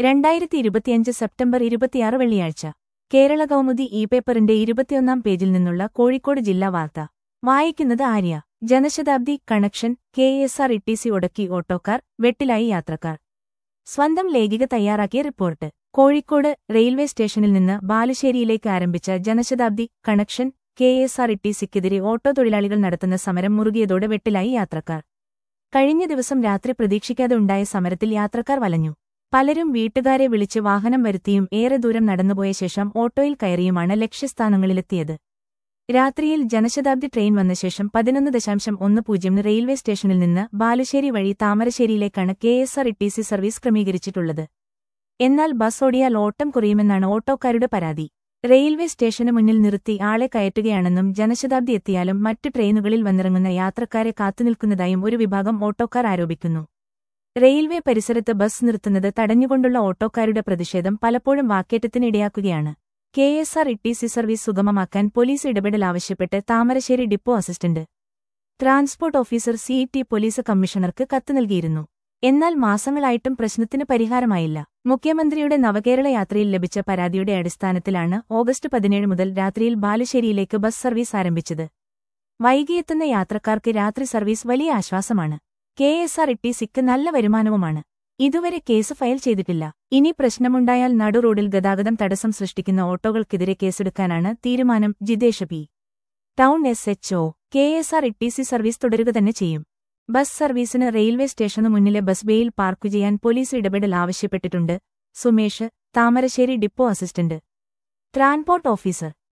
രണ്ടായിരത്തി ഇരുപത്തിയഞ്ച് സെപ്റ്റംബർ ഇരുപത്തിയാറ് വെള്ളിയാഴ്ച കേരള കൗമുദി ഇ പേപ്പറിന്റെ ഇരുപത്തിയൊന്നാം പേജിൽ നിന്നുള്ള കോഴിക്കോട് ജില്ലാ വാർത്ത വായിക്കുന്നത് Arya Janshatabdi connection K S R T C ഒടക്കി ഓട്ടോക്കാർ വെട്ടിലായി യാത്രക്കാർ സ്വന്തം ലേഖിക തയ്യാറാക്കിയ റിപ്പോർട്ട് കോഴിക്കോട് റെയിൽവേ സ്റ്റേഷനിൽ നിന്ന് ബാലുശ്ശേരിയിലേക്ക് ആരംഭിച്ച Janshatabdi connection K S R ഇട്ടിസിക്കെതിരെ ഓട്ടോ തൊഴിലാളികൾ നടത്തുന്ന സമരം മുറുകിയതോടെ വെട്ടിലായി യാത്രക്കാർ കഴിഞ്ഞ ദിവസം രാത്രി പ്രതീക്ഷിക്കാതെ ഉണ്ടായ സമരത്തിൽ യാത്രക്കാർ വലഞ്ഞു പലരും വീട്ടുകാരെ വിളിച്ച് വാഹനം വരുത്തിയും ഏറെ ദൂരം നടന്നുപോയ ശേഷം ഓട്ടോയിൽ കയറിയുമാണ് ലക്ഷ്യസ്ഥാനങ്ങളിലെത്തിയത് രാത്രിയിൽ ജനശതാബ്ദി ട്രെയിൻ വന്ന ശേഷം പതിനൊന്ന് ദശാംശം ഒന്ന് പൂജ്യമിന് റെയിൽവേ സ്റ്റേഷനിൽ നിന്ന് ബാലുശ്ശേരി വഴി താമരശ്ശേരിയിലേക്കാണ് K S R T C service ക്രമീകരിച്ചിട്ടുള്ളത് എന്നാൽ ബസ് ഓടിയാൽ ഓട്ടം കുറയുമെന്നാണ് ഓട്ടോക്കാരുടെ പരാതി റെയിൽവേ സ്റ്റേഷന് മുന്നിൽ നിർത്തി ആളെ കയറ്റുകയാണെന്നും ജനശതാബ്ദി എത്തിയാലും മറ്റു ട്രെയിനുകളിൽ വന്നിറങ്ങുന്ന യാത്രക്കാരെ കാത്തുനിൽക്കുന്നതായും ഒരു വിഭാഗം ഓട്ടോക്കാർ ആരോപിക്കുന്നു റെയിൽവേ പരിസരത്ത് ബസ് നിർത്തുന്നത് തടഞ്ഞുകൊണ്ടുള്ള ഓട്ടോക്കാരുടെ പ്രതിഷേധം പലപ്പോഴും വാക്കേറ്റത്തിനിടയാക്കുകയാണ് K S R T C service സുഗമമാക്കാൻ പോലീസ് ഇടപെടൽ ആവശ്യപ്പെട്ട് Thamarassery depot assistant transport officer C T police കമ്മീഷണർക്ക് കത്ത് നൽകിയിരുന്നു എന്നാൽ മാസങ്ങളായിട്ടും പ്രശ്നത്തിന് പരിഹാരമായില്ല മുഖ്യമന്ത്രിയുടെ നവകേരള യാത്രയിൽ ലഭിച്ച പരാതിയുടെ അടിസ്ഥാനത്തിലാണ് ഓഗസ്റ്റ് പതിനേഴ് മുതൽ രാത്രിയിൽ ബാലുശ്ശേരിയിലേക്ക് ബസ് സർവീസ് ആരംഭിച്ചത് വൈകിയെത്തുന്ന യാത്രക്കാർക്ക് രാത്രി സർവീസ് വലിയ ആശ്വാസമാണ് കെ എസ് ആർ ഇട്ടിസിക്ക് നല്ല വരുമാനവുമാണ് ഇതുവരെ കേസ് ഫയൽ ചെയ്തിട്ടില്ല ഇനി പ്രശ്നമുണ്ടായാൽ നടു റോഡിൽ ഗതാഗതം തടസ്സം സൃഷ്ടിക്കുന്ന ഓട്ടോകൾക്കെതിരെ കേസെടുക്കാനാണ് തീരുമാനം Jitesh P town S H O K S R T C service തുടരുക തന്നെ ചെയ്യും ബസ് സർവീസിന് റെയിൽവേ സ്റ്റേഷനു മുന്നിലെ ബസ് ബേയിൽ പാർക്ക് ചെയ്യാൻ പോലീസ് ഇടപെടൽ ആവശ്യപ്പെട്ടിട്ടുണ്ട് Sumesh Thamarassery depot assistant transport officer